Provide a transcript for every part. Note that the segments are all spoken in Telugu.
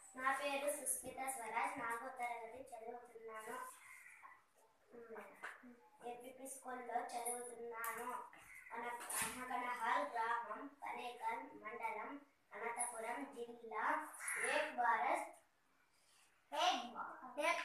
నా పేరు సుస్మిత స్వరాజ్ నాలుగో తరగతి చదువుతున్నాను ఏపీపీ స్కూల్లో చదువుతున్నాను అన అనగనహాల్ గ్రామం పనేకల్ మండలం అనంతపురం జిల్లా ఏక్ భారత్ ఏక్ భారత్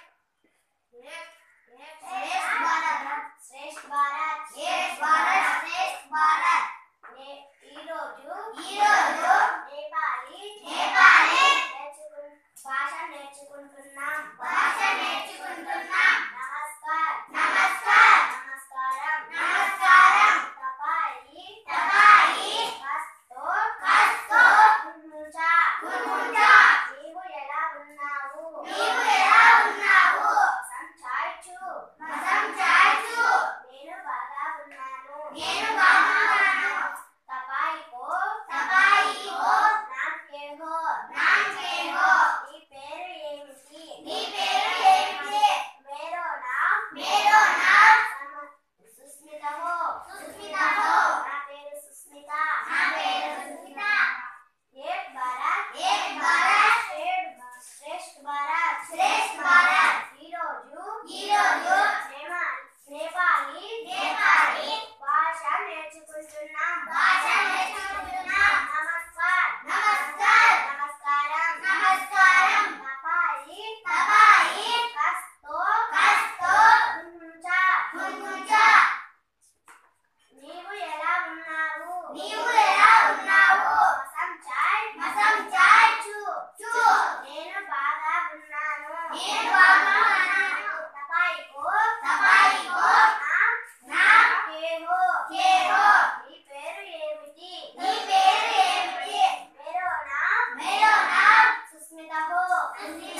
శ్రేష్ఠ భారత్ శ్రేష్ఠ భారత్ శ్రేష్ఠ భారత్ శ్రేష్ఠ భారత్ నే- ఈరోజు ఈరోజు నేపాలి నేపాలి నేర్చుకున్ భాష నేర్చుకుంటున్నాం భాష నేర్చుకుంటున్నాం నమస్కార్ నమస్కార్ నమస్కారం నమస్కారం తపాయి తపాయి కస్తో కస్తో కున్ముంచా కున్ముంచా నీవు ఎలా ఉన్నావు నీవు ఎలా ఉన్నావు సంచాయిచు సంచాయిచు నేను బాగా ఉన్నాను నేను బాగా ఉన్నాను తపాయికో తపాయికో నామ్ కే హో నామ్ కే హో నీ పేరు ఏమిటి నీ పేరు ఏమిటి మేరో నామ్ మేరో నామ్ సుస్మిత హో సుస్మిత హో నా పేరు సుస్మిత నా పేరు సుస్మిత ఏక్ భారత్ ఏక్ భారత్ శ్రేష్ఠ భారత్ శ్రేష్ఠ భారత్ ఈరోజు ఈరోజు నేపాలి నేపాలి భాష నేర్చుకుంటున్నాం భాష నేర్చుకుంటున్నాం నమస్కార్ నమస్కార్ నమస్కారం నమస్కారం తపాయి తపాయి కస్తో కస్తో గుంజా గుంజా నీవు ఎలా ఉన్నావు నీవు ఎలా ఉన్నావు మసం చాయ్ మసం చాయ్ చూ చూ నేను బాగా ఉన్నాను నేను బాగా ఉన్నాను తపాయికో తపాయికో నా నా కేహో కేహో నీ పేరు ఏమిటి నీ పేరు ఏమిటి మేరో నా మేరో నా సుస్మిత హో సుస్మిత